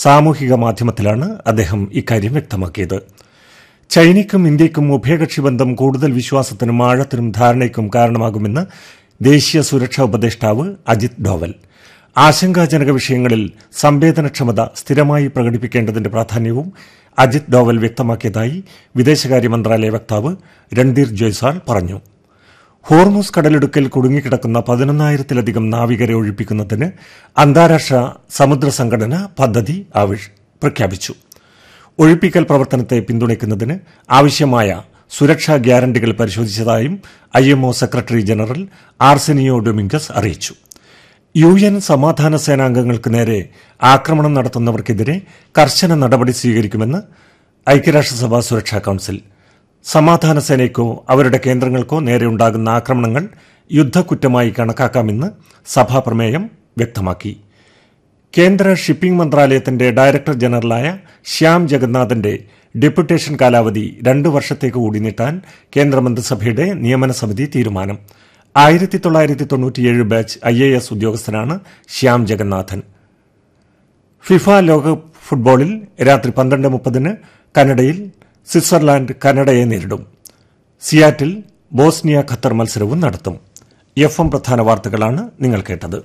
സാമൂഹിക മാധ്യമത്തിലാണ് അദ്ദേഹം ഇക്കാര്യം വ്യക്തമാക്കിയത് ചൈനയ്ക്കും ഇന്ത്യയ്ക്കും ഉഭയകക്ഷി ബന്ധം കൂടുതൽ വിശ്വാസത്തിനും ആഴത്തിനും ധാരണയ്ക്കും കാരണമാകുമെന്ന് ദേശീയ സുരക്ഷാ ഉപദേഷ്ടാവ് അജിത് ഡോവൽ ആശങ്കാജനക വിഷയങ്ങളിൽ സംവേദനക്ഷമത സ്ഥിരമായി പ്രകടിപ്പിക്കേണ്ടതിന്റെ പ്രാധാന്യവും അജിത് ഡോവൽ വ്യക്തമാക്കിയതായി വിദേശകാര്യ മന്ത്രാലയ വക്താവ് രൺധീർ ജയ്സാൾ പറഞ്ഞു ഹോർമൂസ് കടലിടുക്കിൽ കുടുങ്ങിക്കിടക്കുന്ന പതിനൊന്നായിരത്തിലധികം നാവികരെ ഒഴിപ്പിക്കുന്നതിന് അന്താരാഷ്ട്ര സമുദ്ര സംഘടന പദ്ധതി ആവിഷ് പ്രഖ്യാപിച്ചു ഒഴിപ്പിക്കൽ പ്രവർത്തനത്തെ പിന്തുണയ്ക്കുന്നതിന് ആവശ്യമായ സുരക്ഷാ ഗ്യാരണ്ടികൾ പരിശോധിച്ചതായും IMO secretary general Arsenio Dominguez അറിയിച്ചു യു എൻ സമാധാന സേനാംഗങ്ങൾക്ക് നേരെ ആക്രമണം നടത്തുന്നവർക്കെതിരെ കർശന നടപടി സ്വീകരിക്കുമെന്ന് ഐക്യരാഷ്ട്രസഭ സുരക്ഷാ കൌൺസിൽ സമാധാന സേനയ്ക്കോ അവരുടെ കേന്ദ്രങ്ങൾക്കോ നേരെ ഉണ്ടാകുന്ന ആക്രമണങ്ങൾ യുദ്ധക്കുറ്റമായി കണക്കാക്കാമെന്ന് സഭാപ്രമേയം വ്യക്തമാക്കി കേന്ദ്ര ഷിപ്പിംഗ് മന്ത്രാലയത്തിന്റെ ഡയറക്ടർ ജനറലായ ശ്യാം ജഗന്നാഥന്റെ ഡെപ്യൂട്ടേഷൻ കാലാവധി രണ്ടു വർഷത്തേക്ക് കൂടി നീട്ടാൻ കേന്ദ്രമന്ത്രിസഭയുടെ നിയമന സമിതി തീരുമാനം ആയിരത്തി തൊള്ളായിരത്തി തൊണ്ണൂറ്റിയേഴ് ബാച്ച് ഐ എ എസ് ഉദ്യോഗസ്ഥനാണ് ശ്യാം ജഗന്നാഥൻ ഫിഫ ലോകകപ്പ് ഫുട്ബോളിൽ രാത്രി പന്ത്രണ്ട് മുപ്പതിന് കനഡയിൽ സ്വിറ്റ്സർലാൻഡ് കനഡയെ നേരിടും സിയാറ്റിൽ ബോസ്നിയ ഖത്തർ മത്സരവും നടത്തും എഫ് എം പ്രധാന വാർത്തകളാണ് നിങ്ങൾ കേട്ടത്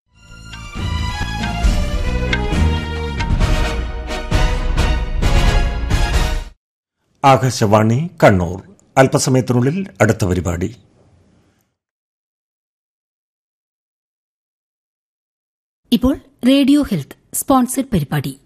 ആകാശവാണി കണ്ണൂർ അല്പസമയത്തിനുള്ളിൽ അടുത്ത പരിപാടി ഇപ്പോൾ റേഡിയോ ഹെൽത്ത് സ്പോൺസർഡ് പരിപാടി